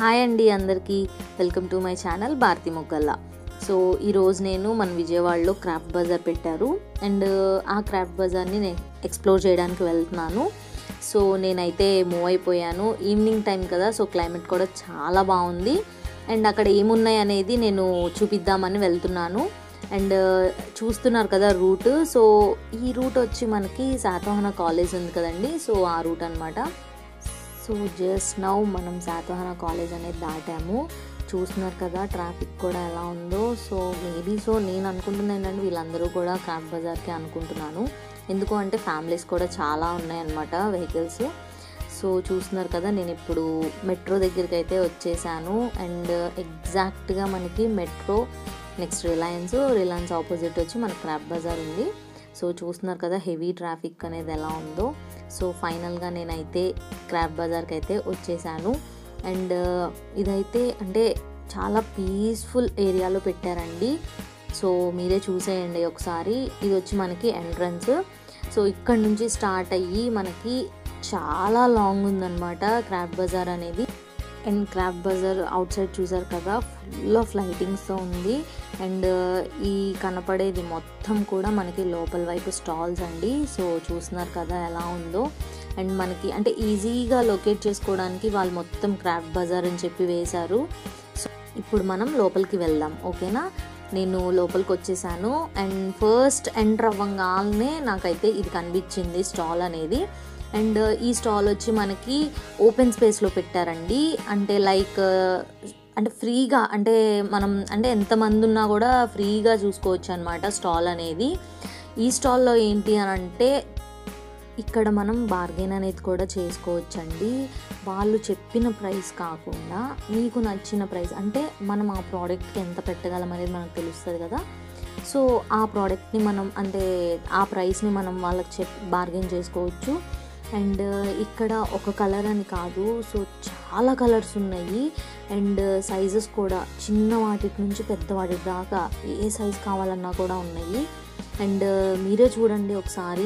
hi అండి అందరికీ welcome to my channel Bharati Moggalla so ఈరోజు నేను మన విజయవాడలో క్రాఫ్ట్ బజార్ పెట్టారు అండ్ ఆ క్రాఫ్ట్ బజార్ని నేను ఎక్స్ప్లోర్ చేయడానికి వెళ్తున్నాను సో నేనైతే మూవ్ అయిపోయాను ఈవినింగ్ టైం కదా సో క్లైమేట్ కూడా చాలా బాగుంది అండ్ అక్కడ ఏమున్నాయి అనేది నేను చూపిద్దామని వెళ్తున్నాను అండ్ చూస్తున్నారు కదా రూట్ సో ఈ రూట్ వచ్చి మనకి శాతవాహన కాలేజ్ ఉంది కదండి సో ఆ రూట్ అనమాట సో జస్ట్ నౌ మనం శాతవాహన కాలేజ్ అనేది దాటాము చూస్తున్నారు కదా ట్రాఫిక్ కూడా ఎలా ఉందో సో మేబీ సో నేను అనుకుంటున్నాను ఏంటంటే వీళ్ళందరూ కూడా క్రాఫ్ట్ బజార్కి అనుకుంటున్నాను ఎందుకు అంటే ఫ్యామిలీస్ కూడా చాలా ఉన్నాయన్నమాట వెహికల్స్ సో చూస్తున్నారు కదా నేను ఇప్పుడు మెట్రో దగ్గరికి అయితే వచ్చేసాను అండ్ ఎగ్జాక్ట్గా మనకి metro next Reliance Reliance opposite వచ్చి మన క్రాఫ్ట్ బజార్ ఉంది సో చూస్తున్నారు కదా హెవీ ట్రాఫిక్ అనేది ఎలా ఉందో సో ఫైనల్గా నేనైతే క్రాఫ్ట్ బజార్కి అయితే వచ్చేసాను అండ్ ఇదైతే అంటే చాలా పీస్ఫుల్ ఏరియాలో పెట్టారండి సో మీరే చూసేయండి ఒకసారి ఇది వచ్చి మనకి ఎంట్రన్స్ సో ఇక్కడ నుంచి స్టార్ట్ అయ్యి మనకి చాలా లాంగ్ ఉందన్నమాట క్రాఫ్ట్ బజార్ అనేది and craft bazaar outside చూసారు కదా ఫుల్ ఆఫ్ లైటింగ్స్తో ఉంది అండ్ ఈ కనపడేది మొత్తం కూడా మనకి లోపల వైపు స్టాల్స్ అండి సో చూస్తున్నారు కదా ఎలా ఉందో అండ్ మనకి అంటే ఈజీగా లొకేట్ చేసుకోవడానికి వాళ్ళు మొత్తం క్రాఫ్ట్ బజార్ అని చెప్పి వేశారు సో ఇప్పుడు మనం లోపలికి వెళ్దాం ఓకేనా నేను లోపలికి వచ్చేసాను అండ్ ఫస్ట్ ఎంటర్ అవ్వగానే నాకైతే ఇది కనిపించింది స్టాల్ అనేది అండ్ ఈ స్టాల్ వచ్చి మనకి ఓపెన్ స్పేస్లో పెట్టారండి అంటే లైక్ అంటే ఫ్రీగా అంటే మనం అంటే ఎంతమంది ఉన్నా కూడా ఫ్రీగా చూసుకోవచ్చు అనమాట స్టాల్ అనేది ఈ స్టాల్లో ఏంటి అని అంటే ఇక్కడ మనం బార్గెన్ అనేది కూడా చేసుకోవచ్చండి వాళ్ళు చెప్పిన ప్రైస్ కాకుండా మీకు నచ్చిన ప్రైస్ అంటే మనం ఆ ప్రోడక్ట్కి ఎంత పెట్టగలం అనేది మనకు తెలుస్తుంది కదా సో ఆ ప్రోడక్ట్ని మనం అంటే ఆ ప్రైస్ని మనం వాళ్ళకి చెప్ బార్గెన్ చేసుకోవచ్చు అండ్ ఇక్కడ ఒక కలర్ అని కాదు సో చాలా కలర్స్ ఉన్నాయి అండ్ సైజెస్ కూడా చిన్న వాటి నుంచి పెద్ద వాటి దాకా ఏ సైజ్ కావాలన్నా కూడా ఉన్నాయి అండ్ మీరే చూడండి ఒకసారి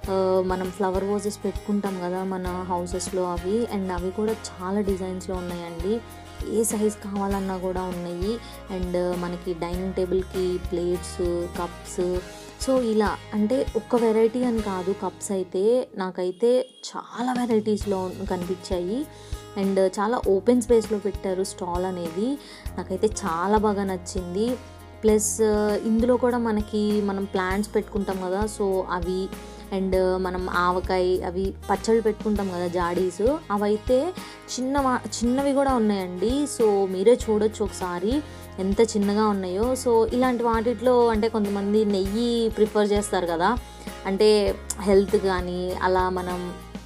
మనం ఫ్లవర్ వాజెస్ పెట్టుకుంటాం కదా మన హౌసెస్లో అవి అండ్ అవి కూడా చాలా డిజైన్స్లో ఉన్నాయండి ఏ సైజ్ కావాలన్నా కూడా ఉన్నాయి అండ్ మనకి డైనింగ్ టేబుల్కి ప్లేట్స్ కప్స్ సో ఇలా అంటే ఒక్క వెరైటీ అని కాదు కప్స్ అయితే నాకైతే చాలా వెరైటీస్లో కనిపించాయి అండ్ చాలా ఓపెన్ స్పేస్లో పెట్టారు స్టాల్ అనేది నాకైతే చాలా బాగా నచ్చింది ప్లస్ ఇందులో కూడా మనకి మనం ప్లాంట్స్ పెట్టుకుంటాం కదా సో అవి అండ్ మనం ఆవకాయ అవి పచ్చళ్ళు పెట్టుకుంటాం కదా జాడీస్ అవైతే చిన్న చిన్నవి కూడా ఉన్నాయండి సో మీరే చూడొచ్చు ఒకసారి ఎంత చిన్నగా ఉన్నాయో సో ఇలాంటి వాటిట్లో అంటే కొంతమంది నెయ్యి ప్రిఫర్ చేస్తారు కదా అంటే హెల్త్ కానీ అలా మనం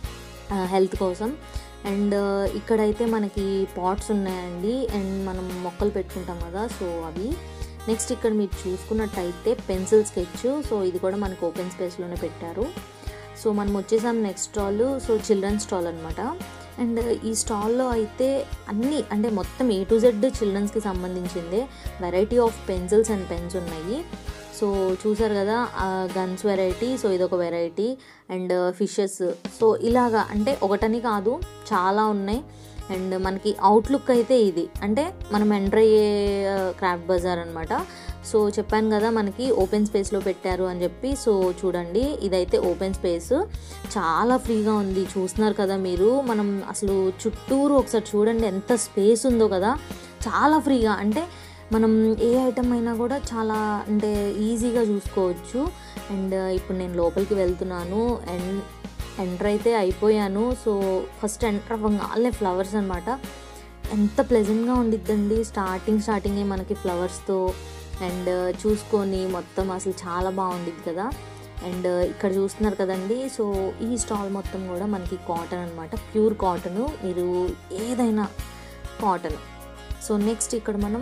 హెల్త్ కోసం అండ్ ఇక్కడైతే మనకి పాట్స్ ఉన్నాయండి అండ్ మనం మొక్కలు పెట్టుకుంటాం కదా సో అవి నెక్స్ట్ ఇక్కడ మీరు చూసుకున్నట్టయితే పెన్సిల్ స్కెచ్ సో ఇది కూడా మనకు ఓపెన్ స్పేస్లోనే పెట్టారు సో మనం వచ్చేసాం next stall so children stall అనమాట అండ్ ఈ స్టాల్లో అయితే అన్నీ అంటే మొత్తం ఏ టు జెడ్ చిల్డ్రన్స్కి సంబంధించిందే variety of pencils and pens ఉన్నాయి సో చూసారు కదా గన్స్ వెరైటీ సో ఇదొక వెరైటీ అండ్ ఫిషెస్ సో ఇలాగా అంటే ఒకటని కాదు చాలా ఉన్నాయి అండ్ మనకి అవుట్లుక్ అయితే ఇది అంటే మనం ఎంటర్ అయ్యే క్రాఫ్ట్ బజార్ అనమాట సో చెప్పాను కదా మనకి ఓపెన్ స్పేస్లో పెట్టారు అని చెప్పి సో చూడండి ఇదైతే ఓపెన్ స్పేస్ చాలా ఫ్రీగా ఉంది చూస్తున్నారు కదా మీరు మనం అసలు చుట్టూరు ఒకసారి చూడండి ఎంత స్పేస్ ఉందో కదా చాలా ఫ్రీగా అంటే మనం ఏ ఐటమ్ అయినా కూడా చాలా అంటే ఈజీగా చూసుకోవచ్చు అండ్ ఇప్పుడు నేను లోపలికి వెళ్తున్నాను అండ్ ఎంటర్ అయితే అయిపోయాను సో ఫస్ట్ ఎంటర్ అవ్వగానే ఫ్లవర్స్ అనమాట ఎంత ప్లెజెంట్గా ఉండిద్దండి స్టార్టింగ్ స్టార్టింగే మనకి ఫ్లవర్స్తో అండ్ చూసుకొని మొత్తం అసలు చాలా బాగుండిద్ది కదా అండ్ ఇక్కడ చూస్తున్నారు కదండి సో ఈ స్టాల్ మొత్తం కూడా మనకి కాటన్ అనమాట ప్యూర్ కాటన్ మీరు ఏదైనా కాటన్ సో నెక్స్ట్ ఇక్కడ మనం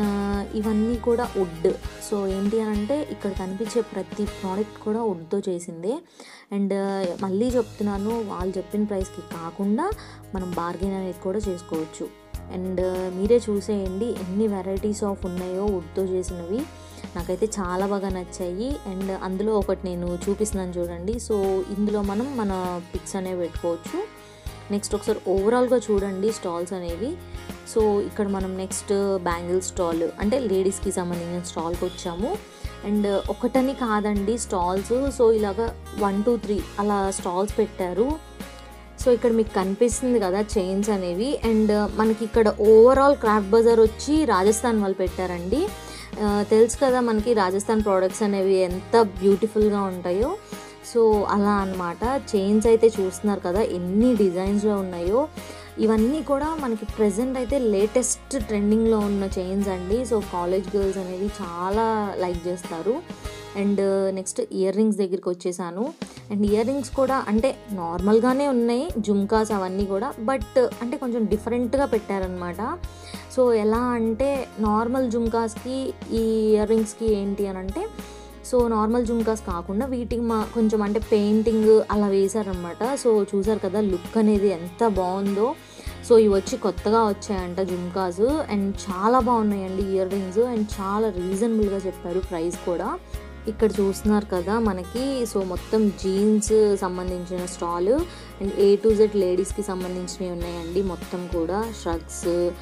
ఇవన్నీ కూడా వుడ్ సో ఏంటి అని అంటే ఇక్కడ కనిపించే ప్రతి ప్రోడక్ట్ కూడా వుడ్తో చేసిందే అండ్ మళ్ళీ చెప్తున్నాను వాళ్ళు చెప్పిన ప్రైస్కి కాకుండా మనం బార్గెన్ అనేది కూడా చేసుకోవచ్చు అండ్ మీరే చూసేయండి ఎన్ని వెరైటీస్ ఆఫ్ ఉన్నాయో వుడ్తో చేసినవి నాకైతే చాలా బాగా నచ్చాయి అండ్ అందులో ఒకటి నేను చూపిస్తున్నాను చూడండి సో ఇందులో మనం మన పిక్స్ అనేవి పెట్టుకోవచ్చు నెక్స్ట్ ఒకసారి ఓవరాల్గా చూడండి స్టాల్స్ అనేవి సో ఇక్కడ మనం నెక్స్ట్ బ్యాంగిల్ స్టాల్ అంటే లేడీస్కి సంబంధించిన స్టాల్కి వచ్చాము అండ్ ఒకటని కాదండి స్టాల్స్ సో ఇలాగ వన్ టూ త్రీ అలా స్టాల్స్ పెట్టారు సో ఇక్కడ మీకు కనిపిస్తుంది కదా చైన్స్ అనేవి అండ్ మనకి ఇక్కడ ఓవరాల్ క్రాఫ్ట్ బజార్ వచ్చి రాజస్థాన్ వాళ్ళు పెట్టారండి ఆ, తెలుసు కదా మనకి రాజస్థాన్ ప్రోడక్ట్స్ అనేవి ఎంత బ్యూటిఫుల్గా ఉంటాయో సో అలా అన్నమాట చైన్స్ అయితే చూస్తున్నారు కదా ఎన్ని డిజైన్స్లో ఉన్నాయో ఇవన్నీ కూడా మనకి ప్రజెంట్ అయితే లేటెస్ట్ ట్రెండింగ్లో ఉన్న చైన్స్ అండి సో కాలేజ్ గర్ల్స్ అనేది చాలా లైక్ చేస్తారు అండ్ నెక్స్ట్ ఇయర్ రింగ్స్ దగ్గరికి వచ్చేసాను అండ్ ఇయర్ రింగ్స్ కూడా అంటే నార్మల్గానే ఉన్నాయి జుమ్కాస్ అవన్నీ కూడా బట్ అంటే కొంచెం డిఫరెంట్గా పెట్టారనమాట సో ఎలా అంటే నార్మల్ జుమ్కాస్కి ఈ ఇయర్ రింగ్స్కి ఏంటి అని అంటే సో నార్మల్ జుమ్కాస్ కాకుండా వీటికి మా కొంచెం అంటే పెయింటింగ్ అలా వేశారనమాట సో చూసారు కదా లుక్ అనేది ఎంత బాగుందో సో ఇవి వచ్చి కొత్తగా వచ్చాయంట జుమ్కాస్ అండ్ చాలా బాగున్నాయండి ఇయర్ రింగ్స్ అండ్ చాలా రీజనబుల్గా చెప్పారు ప్రైస్ కూడా ఇక్కడ చూస్తున్నారు కదా మనకి సో మొత్తం జీన్స్ సంబంధించిన stall and A to Z లేడీస్కి సంబంధించినవి ఉన్నాయండి మొత్తం కూడా షర్ట్స్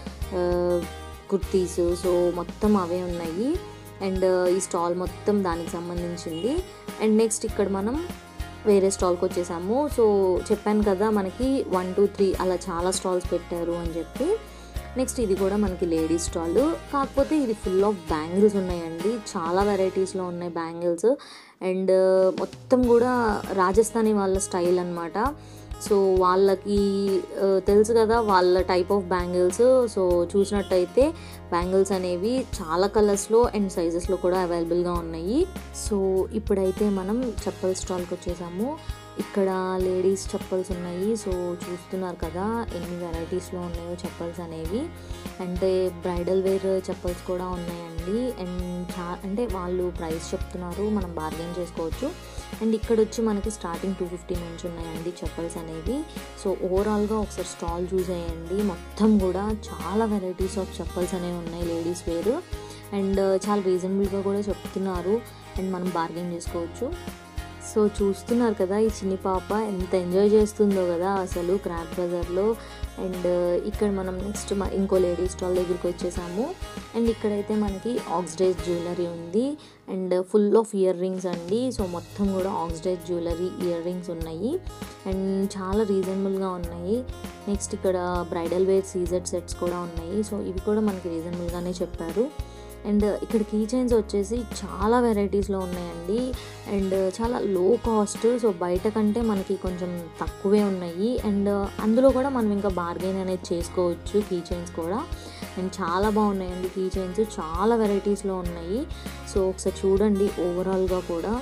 కుర్తీస్ సో మొత్తం అవే ఉన్నాయి అండ్ ఈ స్టాల్ మొత్తం దానికి సంబంధించింది అండ్ నెక్స్ట్ ఇక్కడ మనం వేరే స్టాల్కి వచ్చేసాము సో చెప్పాను కదా మనకి వన్ టూ త్రీ అలా చాలా స్టాల్స్ పెట్టారు అని చెప్పి నెక్స్ట్ ఇది కూడా మనకి లేడీస్ స్టాల్ కాకపోతే ఇది ఫుల్ ఆఫ్ బ్యాంగిల్స్ ఉన్నాయండి చాలా వెరైటీస్లో ఉన్నాయి బ్యాంగిల్స్ అండ్ మొత్తం కూడా రాజస్థానీ వాళ్ళ స్టైల్ అనమాట సో వాళ్ళకి ఆ, తెలుసు కదా వాళ్ళ టైప్ ఆఫ్ బ్యాంగిల్స్ సో చూసినట్టయితే బ్యాంగిల్స్ అనేవి చాలా కలర్స్లో అండ్ సైజెస్లో కూడా అవైలబుల్గా ఉన్నాయి సో ఇప్పుడైతే మనం చెప్పల్ స్టాల్కి వచ్చేసాము ఇక్కడ లేడీస్ చెప్పల్స్ ఉన్నాయి సో చూస్తున్నారు కదా ఎన్ని వెరైటీస్లో ఉన్నాయో చెప్పల్స్ అనేవి అంటే బ్రైడల్ వేర్ చెప్పల్స్ కూడా ఉన్నాయండి అండ్ చా అంటే వాళ్ళు ప్రైస్ చెప్తున్నారు మనం బార్గెన్ చేసుకోవచ్చు అండ్ ఇక్కడ వచ్చి మనకి స్టార్టింగ్ టూ ఫిఫ్టీ నుంచి ఉన్నాయండి చెప్పల్స్ అనేవి సో ఓవరాల్గా ఒకసారి స్టాల్ చూసేయండి మొత్తం కూడా చాలా వెరైటీస్ ఆఫ్ చెప్పల్స్ అనేవి ఉన్నాయి లేడీస్ వేర్ అండ్ చాలా రీజనబుల్గా కూడా చెప్తున్నారు అండ్ మనం బార్గెన్ చేసుకోవచ్చు సో చూస్తున్నారు కదా ఈ చిన్ని పాప ఎంత ఎంజాయ్ చేస్తుందో కదా అసలు క్రాఫ్ట్ బజార్లో అండ్ ఇక్కడ మనం నెక్స్ట్ ఇంకో లేడీ స్టాల్ దగ్గరికి వచ్చేసాము అండ్ ఇక్కడైతే మనకి ఆక్సిడైజ్ జ్యువెలరీ ఉంది and full of earrings అండి సో మొత్తం కూడా ఆక్సిడైజ్ జ్యువెలరీ ఇయర్ రింగ్స్ ఉన్నాయి అండ్ చాలా రీజనబుల్గా ఉన్నాయి నెక్స్ట్ ఇక్కడ బ్రైడల్ వేర్ సీజెడ్ సెట్స్ కూడా ఉన్నాయి సో ఇవి కూడా మనకి రీజనబుల్గానే చెప్పారు అండ్ ఇక్కడ కీ చైన్స్ వచ్చేసి చాలా వెరైటీస్లో ఉన్నాయండి అండ్ చాలా లో కాస్ట్ సో బయట కంటే మనకి కొంచెం తక్కువే ఉన్నాయి అండ్ అందులో కూడా మనం ఇంకా బార్గెన్ అనేది చేసుకోవచ్చు కీ చైన్స్ కూడా అండ్ చాలా బాగున్నాయండి కీ చైన్స్ చాలా వెరైటీస్లో ఉన్నాయి సో ఒకసారి చూడండి ఓవరాల్గా కూడా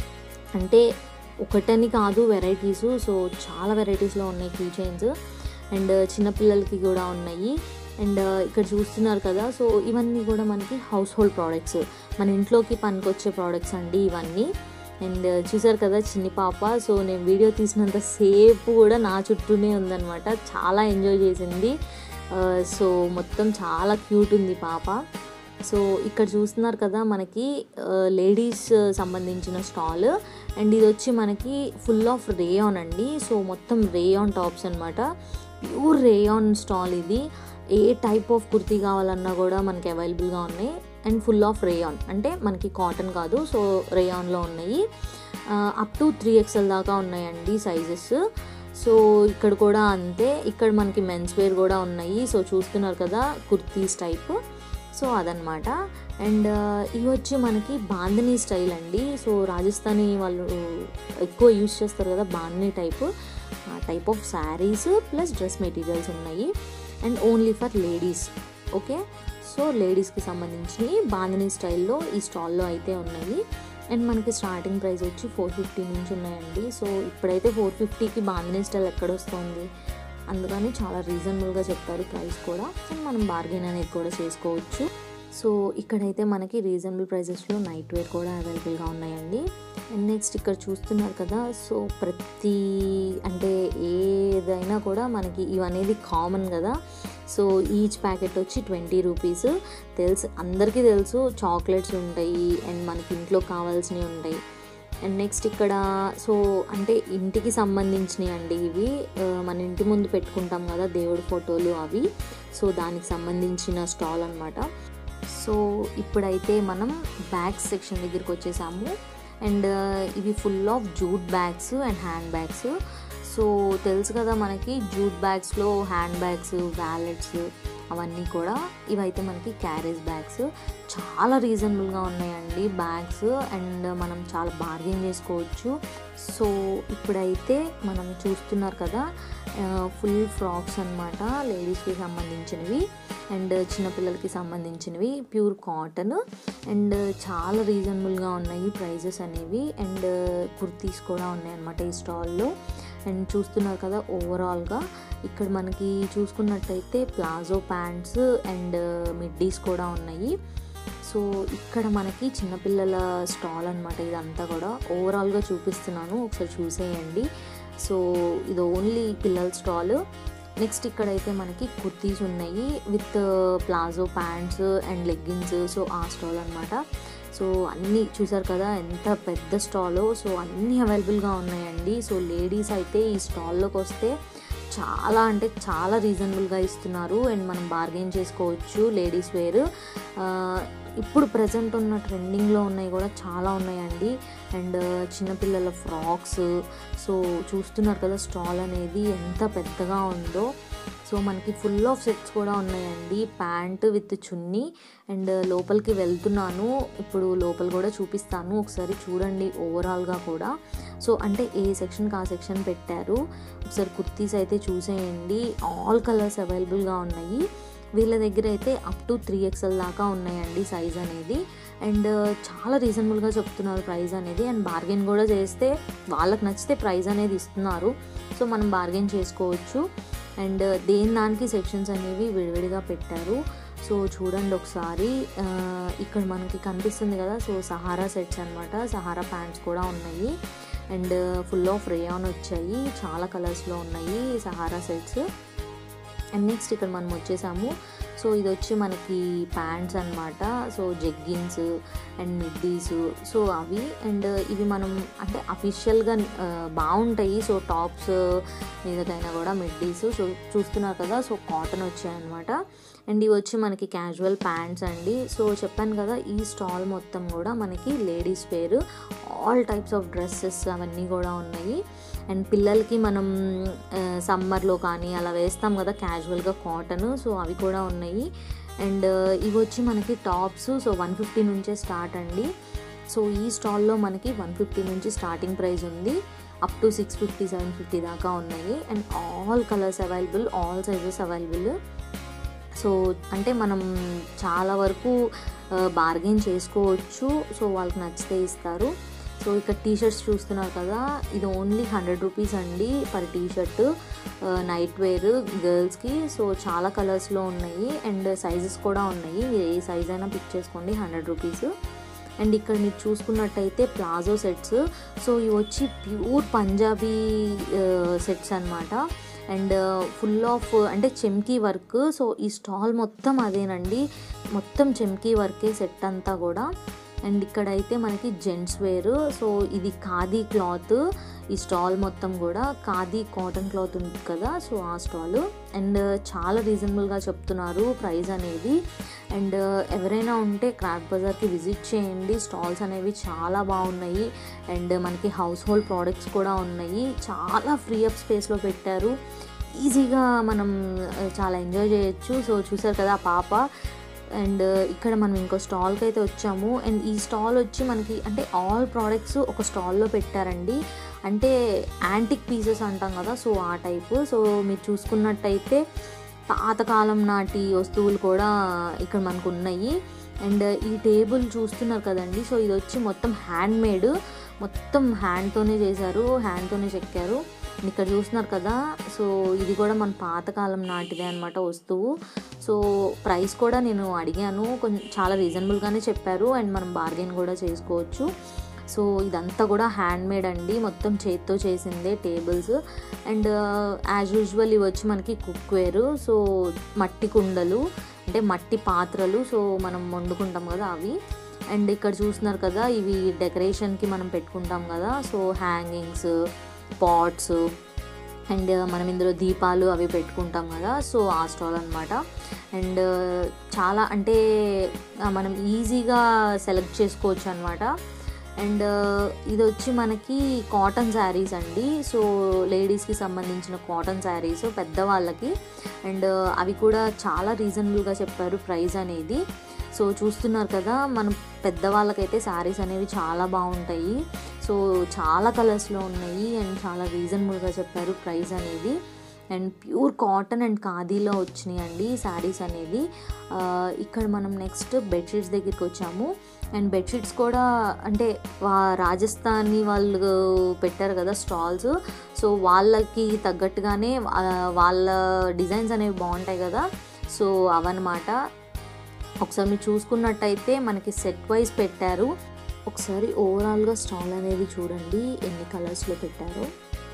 అంటే ఒకటని కాదు వెరైటీస్ సో చాలా వెరైటీస్లో ఉన్నాయి కీ చైన్స్ అండ్ చిన్నపిల్లలకి కూడా ఉన్నాయి అండ్ ఇక్కడ చూస్తున్నారు కదా సో ఇవన్నీ కూడా మనకి హౌస్ హోల్డ్ ప్రోడక్ట్స్ మన ఇంట్లోకి పనికొచ్చే ప్రోడక్ట్స్ అండి ఇవన్నీ అండ్ చూసారు కదా చిన్ని పాప సో నేను వీడియో తీసినంత సేపు కూడా నా చుట్టూనే ఉందన్నమాట చాలా ఎంజాయ్ చేసింది ఆ, సో మొత్తం చాలా క్యూట్ ఉంది పాప సో ఇక్కడ చూస్తున్నారు కదా మనకి లేడీస్ సంబంధించిన స్టాల్ అండ్ ఇది వచ్చి మనకి ఫుల్ ఆఫ్ రేయాన్ అండి సో మొత్తం రేయాన్ టాప్స్ అనమాట ప్యూర్ రేయాన్ స్టాల్ ఇది ఏ టైప్ ఆఫ్ కుర్తీ కావాలన్నా కూడా మనకి అవైలబుల్గా ఉన్నాయి అండ్ ఫుల్ ఆఫ్ రేయాన్ అంటే మనకి కాటన్ కాదు సో రేయాన్లో ఉన్నాయి అప్ టు త్రీ ఎక్స్ఎల్ దాకా ఉన్నాయండి సైజెస్ సో ఇక్కడ కూడా అంతే ఇక్కడ మనకి మెన్స్ వేర్ కూడా ఉన్నాయి సో చూస్తున్నారు కదా కుర్తీస్ టైప్ సో అదనమాట అండ్ ఇవి వచ్చి మనకి బాంధనీ స్టైల్ అండి సో రాజస్థానీ వాళ్ళు ఎక్కువ యూస్ చేస్తారు కదా బాంధనీ టైప్ ఆ type of saris plus dress materials ఉన్నాయి and only for ladies okay so లేడీస్కి సంబంధించి బాంధనీ స్టైల్లో ఈ స్టాల్లో అయితే ఉన్నాయి అండ్ మనకి స్టార్టింగ్ ప్రైస్ వచ్చి ఫోర్ ఫిఫ్టీ నుంచి ఉన్నాయండి సో ఇప్పుడైతే ఫోర్ ఫిఫ్టీకి బాంధనీ స్టైల్ ఎక్కడ వస్తుంది అందుకని చాలా రీజనబుల్గా చెప్పారు ప్రైస్ కూడా అండ్ మనం బార్గెన్ అనేది కూడా చేసుకోవచ్చు సో ఇక్కడైతే మనకి రీజనబుల్ ప్రైజెస్లో నైట్ వేర్ కూడా అవైలబుల్గా ఉన్నాయండి అండ్ నెక్స్ట్ ఇక్కడ చూస్తున్నారు కదా సో ప్రతి అంటే ఏదైనా కూడా మనకి ఇవనేది కామన్ కదా సో ఈచ్ ప్యాకెట్ వచ్చి ట్వంటీ రూపీస్ తెలుసు అందరికీ తెలుసు చాక్లెట్స్ ఉంటాయి అండ్ మనకి ఇంట్లో కావాల్సినవి ఉంటాయి అండ్ నెక్స్ట్ ఇక్కడ సో అంటే ఇంటికి సంబంధించినవి అండి ఇవి ఆ, మన ఇంటి ముందు పెట్టుకుంటాం కదా దేవుడి ఫోటోలు అవి సో దానికి సంబంధించిన స్టాల్ అనమాట సో ఇప్పుడైతే మనం బ్యాగ్స్ సెక్షన్ దగ్గరికి వచ్చేసాము అండ్ ఇవి full of jute bags and hand bags so తెలుసు కదా మనకి జూట్ బ్యాగ్స్లో హ్యాండ్ బ్యాగ్స్ వ్యాలెట్స్ అవన్నీ కూడా ఇవైతే మనకి క్యారేజ్ బ్యాగ్స్ చాలా రీజనబుల్గా ఉన్నాయండి బ్యాగ్స్ అండ్ మనం చాలా బార్గెన్ చేసుకోవచ్చు సో ఇప్పుడైతే మనం చూస్తున్నారు కదా ఫుల్ ఫ్రాక్స్ అనమాట లేడీస్కి సంబంధించినవి అండ్ చిన్నపిల్లలకి సంబంధించినవి ప్యూర్ కాటన్ అండ్ చాలా రీజనబుల్గా ఉన్నాయి ప్రైజెస్ అనేవి అండ్ కుర్తీస్ కూడా ఉన్నాయి అనమాట ఈ స్టాల్లో అండ్ చూస్తున్నారు కదా ఓవరాల్గా ఇక్కడ మనకి చూసుకున్నట్టయితే ప్లాజో ప్యాంట్స్ అండ్ మిడ్డీస్ కూడా ఉన్నాయి సో ఇక్కడ మనకి చిన్నపిల్లల స్టాల్ అనమాట ఇదంతా కూడా ఓవరాల్గా చూపిస్తున్నాను ఒకసారి చూసేయండి సో ఇది ఓన్లీ పిల్లల స్టాల్ నెక్స్ట్ ఇక్కడైతే మనకి కుర్తీస్ ఉన్నాయి with palazzo pants and leggings so ఆ స్టాల్ అనమాట సో అన్నీ చూసారు కదా ఎంత పెద్ద స్టాలో సో అన్నీ అవైలబుల్గా ఉన్నాయండి సో లేడీస్ అయితే ఈ స్టాల్లోకి వస్తే చాలా అంటే చాలా రీజనబుల్గా ఇస్తున్నారు అండ్ మనం బార్గెన్ చేసుకోవచ్చు లేడీస్ వేర్ ఇప్పుడు ప్రజెంట్ ఉన్న ట్రెండింగ్లో ఉన్నాయి కూడా చాలా ఉన్నాయండి అండ్ చిన్నపిల్లల ఫ్రాక్స్ సో చూస్తున్నారు కదా స్టాల్ అనేది ఎంత పెద్దగా ఉందో సో మనకి ఫుల్ ఆఫ్ సెట్స్ కూడా ఉన్నాయండి ప్యాంట్ విత్ చున్నీ అండ్ లోపలికి వెళ్తున్నాను ఇప్పుడు లోపల కూడా చూపిస్తాను ఒకసారి చూడండి ఓవరాల్గా కూడా సో అంటే ఏ సెక్షన్కి ఆ సెక్షన్ పెట్టారు ఒకసారి కుర్తీస్ అయితే చూసేయండి ఆల్ కలర్స్ అవైలబుల్గా ఉన్నాయి వీళ్ళ దగ్గర అయితే అప్ టు త్రీ ఎక్స్ఎల్ దాకా ఉన్నాయండి సైజ్ అనేది అండ్ చాలా రీజనబుల్గా చెప్తున్నారు ప్రైస్ అనేది అండ్ బార్గెన్ కూడా చేస్తే వాళ్ళకి నచ్చితే ప్రైస్ అనేది ఇస్తున్నారు సో మనం బార్గెన్ చేసుకోవచ్చు అండ్ దేని దానికి సెక్షన్స్ అనేవి విడివిడిగా పెట్టారు సో చూడండి ఒకసారి ఆ, ఇక్కడ మనకి కనిపిస్తుంది కదా సో సహారా సెట్స్ అనమాట సహారా ప్యాంట్స్ కూడా ఉన్నాయి అండ్ ఫుల్ ఆఫ్ రేయాన్ వచ్చాయి చాలా కలర్స్లో ఉన్నాయి సహారా సెట్స్ అండ్ నెక్స్ట్ ఇక్కడ మనం వచ్చేసాము సో ఇది వచ్చి మనకి ప్యాంట్స్ అన్నమాట so jeggings and middies so అవి అండ్ ఇవి మనం అంటే అఫీషియల్గా బాగుంటాయి సో టాప్స్ మీదకైనా కూడా మిడ్డీస్ సో చూస్తున్నారు కదా సో కాటన్ వచ్చాయన్నమాట అండ్ ఇవి వచ్చి మనకి క్యాజువల్ ప్యాంట్స్ అండి సో చెప్పాను కదా ఈ స్టాల్ మొత్తం కూడా మనకి ladies wear all types of dresses అవన్నీ కూడా ఉన్నాయి అండ్ పిల్లలకి మనం సమ్మర్లో కానీ అలా వేస్తాం కదా క్యాజువల్గా కాటన్ సో అవి కూడా ఉన్నాయి అండ్ ఇవి వచ్చి మనకి టాప్స్ సో వన్ ఫిఫ్టీ నుంచే స్టార్ట్ అండి సో ఈ స్టాల్లో మనకి వన్ ఫిఫ్టీ నుంచి స్టార్టింగ్ ప్రైస్ ఉంది up to six fifty seven fifty దాకా ఉన్నాయి and all colours available all sizes available so అంటే మనం చాలా వరకు బార్గెన్ చేసుకోవచ్చు సో వాళ్ళకి నచ్చితే ఇస్తారు సో ఇక్కడ టీ షర్ట్స్ చూస్తున్నారు కదా ఇది ఓన్లీ హండ్రెడ్ రూపీస్ అండి per T shirt night wear గర్ల్స్కి సో చాలా కలర్స్లో ఉన్నాయి అండ్ సైజెస్ కూడా ఉన్నాయి మీరు ఏ సైజ్ అయినా పిక్ చేసుకోండి హండ్రెడ్ రూపీస్ అండ్ ఇక్కడ మీరు చూసుకున్నట్టయితే ప్లాజో సెట్స్ సో ఇవి వచ్చి ప్యూర్ పంజాబీ సెట్స్ అన్నమాట అండ్ ఫుల్ ఆఫ్ అంటే చెమ్కీ వర్క్ సో ఈ స్టాల్ మొత్తం అదేనండి మొత్తం చెమ్కీ వర్కే సెట్ అంతా కూడా అండ్ ఇక్కడైతే మనకి జెంట్స్ వేర్ సో ఇది ఖాదీ క్లాత్ ఈ స్టాల్ మొత్తం కూడా ఖాదీ కాటన్ క్లాత్ ఉంది కదా సో ఆ స్టాల్ అండ్ చాలా రీజనబుల్గా చెప్తున్నారు ప్రైస్ అనేది అండ్ ఎవరైనా ఉంటే క్రాఫ్ట్ బజార్కి విజిట్ చేయండి స్టాల్స్ అనేవి చాలా బాగున్నాయి అండ్ మనకి హౌస్ హోల్డ్ ప్రోడక్ట్స్ కూడా ఉన్నాయి చాలా ఫ్రీ అప్ స్పేస్లో పెట్టారు ఈజీగా మనం ఆ, చాలా ఎంజాయ్ చేయొచ్చు సో చూసారు కదా ఆ పాప అండ్ ఇక్కడ మనం ఇంకో స్టాల్కి అయితే వచ్చాము అండ్ ఈ స్టాల్ వచ్చి మనకి అంటే ఆల్ ప్రోడక్ట్స్ ఒక స్టాల్లో పెట్టారండి అంటే యాంటిక్ పీసెస్ అంటాం కదా సో ఆ టైపు సో మీరు చూసుకున్నట్టయితే పాతకాలం నాటి వస్తువులు కూడా ఇక్కడ మనకు ఉన్నాయి అండ్ ఈ టేబుల్ చూస్తున్నారు కదండి సో ఇది వచ్చి మొత్తం హ్యాండ్ మేడ్ మొత్తం హ్యాండ్తోనే చేశారు హ్యాండ్తోనే చెక్కారు ఇక్కడ చూస్తున్నారు కదా సో ఇది కూడా మన పాతకాలం నాటిదే అనమాట వస్తువు సో ప్రైస్ కూడా నేను అడిగాను కొంచెం చాలా రీజనబుల్గానే చెప్పారు అండ్ మనం బార్గెన్ కూడా చేసుకోవచ్చు సో ఇదంతా కూడా హ్యాండ్ మేడ్ అండి మొత్తం చేత్తో చేసిందే టేబుల్స్ అండ్ యాజ్ యూజువల్ ఇవి వచ్చి మనకి కుక్వేర్ సో మట్టి కుండలు అంటే మట్టి పాత్రలు సో మనం వండుకుంటాం కదా అవి అండ్ ఇక్కడ చూస్తున్నారు కదా ఇవి డెకరేషన్కి మనం పెట్టుకుంటాం కదా సో హ్యాంగింగ్స్ పాట్స్ అండ్ మనం ఇందులో దీపాలు అవి పెట్టుకుంటాం కదా సో ఆ స్టాల్ అనమాట అండ్ చాలా అంటే ఆ, మనం ఈజీగా సెలెక్ట్ చేసుకోవచ్చు అనమాట అండ్ ఇది వచ్చి మనకి కాటన్ శారీస్ అండి సో లేడీస్కి సంబంధించిన కాటన్ శారీస్ పెద్దవాళ్ళకి అండ్ అవి కూడా చాలా రీజనబుల్గా చెప్పారు ప్రైస్ అనేది సో చూస్తున్నారు కదా మనం పెద్దవాళ్ళకైతే శారీస్ అనేవి చాలా బాగుంటాయి సో చాలా కలర్స్లో ఉన్నాయి అండ్ చాలా రీజనబుల్గా చెప్పారు ప్రైస్ అనేది అండ్ ప్యూర్ కాటన్ అండ్ ఖాదీలో వచ్చినాయి అండి శారీస్ అనేది ఆ, ఇక్కడ మనం నెక్స్ట్ బెడ్షీట్స్ దగ్గరికి వచ్చాము అండ్ బెడ్షీట్స్ కూడా అంటే వా రాజస్థానీ వాళ్ళు పెట్టారు కదా స్టాల్స్ సో వాళ్ళకి తగ్గట్టుగానే ఆ, వాళ్ళ డిజైన్స్ అనేవి బాగుంటాయి కదా సో అవన్నమాట ఒకసారి మీరు చూసుకున్నట్టయితే మనకి సెట్ వైజ్ పెట్టారు ఒకసారి ఓవరాల్గా స్టాల్ అనేది చూడండి ఎన్ని కలర్స్లో పెట్టారో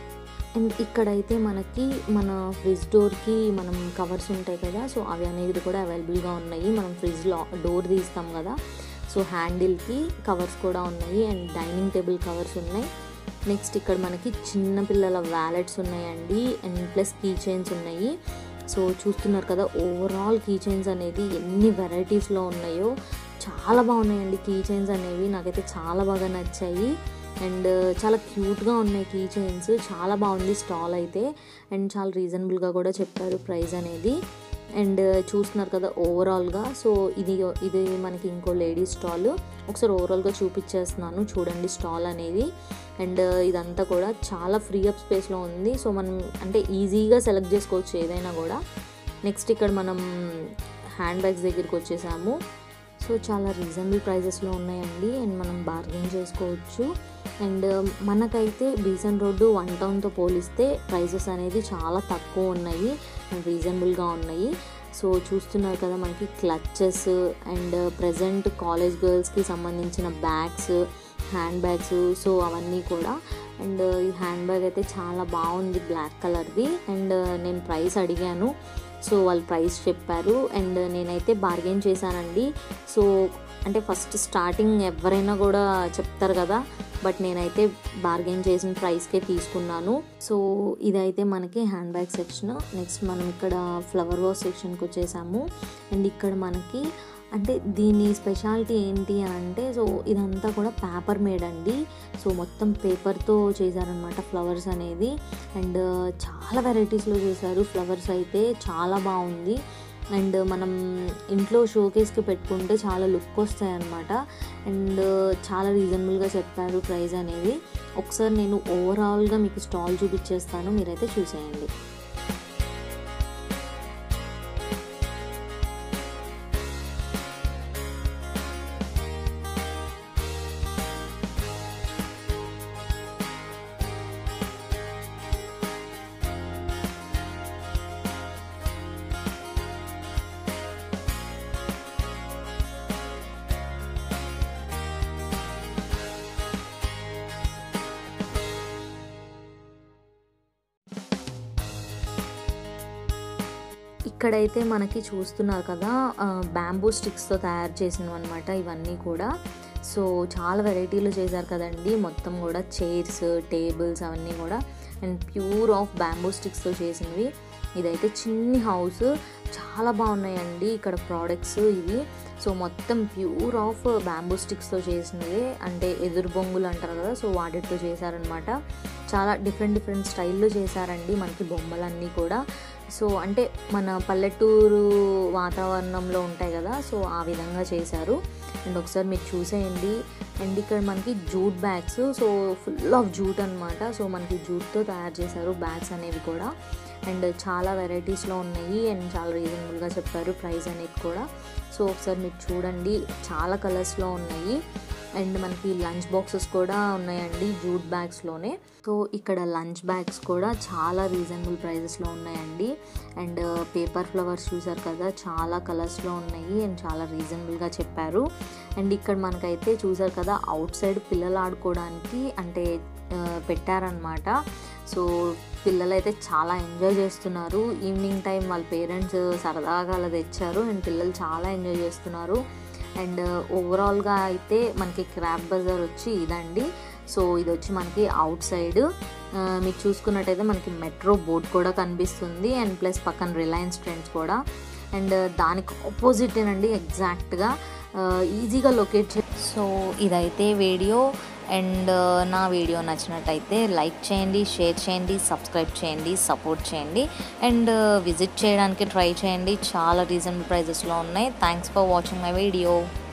అండ్ ఇక్కడైతే మనకి మన ఫ్రిడ్జ్ డోర్కి మనం కవర్స్ ఉంటాయి కదా సో అవి అనేది కూడా అవైలబుల్గా ఉన్నాయి మనం ఫ్రిడ్జ్ లా డోర్ తీస్తాం కదా సో హ్యాండిల్కి కవర్స్ కూడా ఉన్నాయి అండ్ డైనింగ్ టేబుల్ కవర్స్ ఉన్నాయి నెక్స్ట్ ఇక్కడ మనకి చిన్న పిల్లల వ్యాలెట్స్ ఉన్నాయండి అండ్ ప్లస్ కీ చైన్స్ ఉన్నాయి సో చూస్తున్నారు కదా ఓవరాల్ కీ చైన్స్ అనేది ఎన్ని వెరైటీస్లో ఉన్నాయో చాలా బాగున్నాయండి కీ చైన్స్ అనేవి నాకైతే చాలా బాగా నచ్చాయి అండ్ చాలా క్యూట్గా ఉన్నాయి కీ చైన్స్ చాలా బాగుంది స్టాల్ అయితే అండ్ చాలా రీజనబుల్గా కూడా చెప్పారు ప్రైస్ అనేది అండ్ చూస్తున్నారు కదా ఓవరాల్గా సో ఇది ఇది మనకి ఇంకో లేడీస్ స్టాల్ ఒకసారి ఓవరాల్గా చూపించేస్తున్నాను చూడండి స్టాల్ అనేది అండ్ ఇదంతా కూడా చాలా ఫ్రీ అప్ స్పేస్లో ఉంది సో మనం అంటే ఈజీగా సెలెక్ట్ చేసుకోవచ్చు ఏదైనా కూడా నెక్స్ట్ ఇక్కడ మనం హ్యాండ్ బ్యాగ్స్ దగ్గరికి వచ్చేసాము సో చాలా రీజనబుల్ ప్రైజెస్లో ఉన్నాయండి అండ్ మనం బార్గెన్ చేసుకోవచ్చు అండ్ మనకైతే బీసన్ రోడ్డు వన్ టౌన్తో పోలిస్తే ప్రైజెస్ అనేది చాలా తక్కువ ఉన్నాయి అండ్ రీజనబుల్గా ఉన్నాయి సో చూస్తున్నారు కదా మనకి క్లచెస్ అండ్ ప్రజెంట్ కాలేజ్ గర్ల్స్కి సంబంధించిన బ్యాగ్స్ హ్యాండ్ బ్యాగ్స్ సో అవన్నీ కూడా అండ్ ఈ హ్యాండ్ బ్యాగ్ అయితే చాలా బాగుంది బ్లాక్ కలర్ది అండ్ నేను ప్రైస్ అడిగాను సో వాళ్ళు ప్రైస్ చెప్పారు అండ్ నేనైతే బార్గెన్ చేశానండి సో అంటే ఫస్ట్ స్టార్టింగ్ ఎవరైనా కూడా చెప్తారు కదా బట్ నేనైతే బార్గెన్ చేసిన ప్రైస్కే తీసుకున్నాను సో ఇదైతే మనకి హ్యాండ్ బ్యాగ్ సెక్షన్ నెక్స్ట్ మనం ఇక్కడ ఫ్లవర్ వాష్ సెక్షన్కి వచ్చేసాము అండ్ ఇక్కడ మనకి అంటే దీని స్పెషాలిటీ ఏంటి అని అంటే సో ఇదంతా కూడా పేపర్ మేడ్ అండి సో మొత్తం పేపర్తో చేశారనమాట ఫ్లవర్స్ అనేది అండ్ చాలా వెరైటీస్లో చేశారు ఫ్లవర్స్ అయితే చాలా బాగుంది అండ్ మనం ఇంట్లో షోకేస్కి పెట్టుకుంటే చాలా లుక్ వస్తాయి అన్నమాట అండ్ చాలా రీజనబుల్గా చెప్పారు ప్రైస్ అనేది ఒకసారి నేను ఓవరాల్గా మీకు స్టాల్ చూపించేస్తాను మీరైతే చూసేయండి ఇక్కడైతే మనకి చూస్తున్నారు కదా బ్యాంబూ స్టిక్స్తో తయారు చేసినవి అనమాట ఇవన్నీ కూడా సో చాలా వెరైటీలు చేశారు కదండి మొత్తం కూడా చైర్స్ టేబుల్స్ అవన్నీ కూడా అండ్ ప్యూర్ ఆఫ్ బ్యాంబూ స్టిక్స్తో చేసినవి ఇదైతే చిన్ని హౌస్ చాలా బాగున్నాయండి ఇక్కడ ప్రోడక్ట్స్ ఇవి సో మొత్తం ప్యూర్ ఆఫ్ బ్యాంబూ స్టిక్స్తో చేసినవి అంటే ఎదురు బొంగులు అంటారు కదా సో వాటితో చేశారనమాట చాలా డిఫరెంట్ డిఫరెంట్ స్టైల్లో చేశారండి మనకి బొమ్మలన్నీ కూడా సో అంటే మన పల్లెటూరు వాతావరణంలో ఉంటాయి కదా సో ఆ విధంగా చేశారు అండ్ ఒకసారి మీరు చూసేయండి అండ్ ఇక్కడ మనకి jute bags so full of jute అనమాట సో మనకి జూట్తో తయారు చేశారు బ్యాగ్స్ అనేవి కూడా అండ్ చాలా వెరైటీస్లో ఉన్నాయి అండ్ చాలా రీజనబుల్గా చెప్పారు ప్రైస్ అనేది కూడా సో ఒకసారి మీరు చూడండి చాలా కలర్స్లో ఉన్నాయి అండ్ మనకి లంచ్ బాక్సెస్ కూడా ఉన్నాయండి జూట్ బ్యాగ్స్లోనే సో ఇక్కడ లంచ్ బ్యాగ్స్ కూడా చాలా రీజనబుల్ ప్రైజెస్లో ఉన్నాయండి అండ్ పేపర్ ఫ్లవర్స్ చూసారు కదా చాలా కలర్స్లో ఉన్నాయి అండ్ చాలా రీజనబుల్గా చెప్పారు అండ్ ఇక్కడ మనకైతే చూసారు కదా అవుట్ సైడ్ పిల్లలు ఆడుకోవడానికి అంటే పెట్టారనమాట సో పిల్లలు అయితే చాలా ఎంజాయ్ చేస్తున్నారు ఈవినింగ్ టైం వాళ్ళ పేరెంట్స్ సరదాగా అలా తెచ్చారు అండ్ పిల్లలు చాలా ఎంజాయ్ చేస్తున్నారు అండ్ ఓవరాల్గా అయితే మనకి క్రాప్ బజార్ వచ్చి ఇదండి సో ఇది వచ్చి మనకి అవుట్ సైడ్ మీకు చూసుకున్నట్టయితే మనకి మెట్రో బోర్డ్ కూడా కనిపిస్తుంది అండ్ ప్లస్ పక్కన రిలయన్స్ ట్రెండ్స్ కూడా అండ్ దానికి ఆపోజిటేనండి ఎగ్జాక్ట్గా ఈజీగా లొకేట్ చే సో ఇదైతే వీడియో అండ్ నా వీడియో నచ్చినట్టయితే లైక్ చేయండి షేర్ చేయండి సబ్స్క్రైబ్ చేయండి సపోర్ట్ చేయండి అండ్ విజిట్ చేయడానికి ట్రై చేయండి చాలా రీజనబుల్ ప్రైజెస్లో ఉన్నాయి thanks for watching my video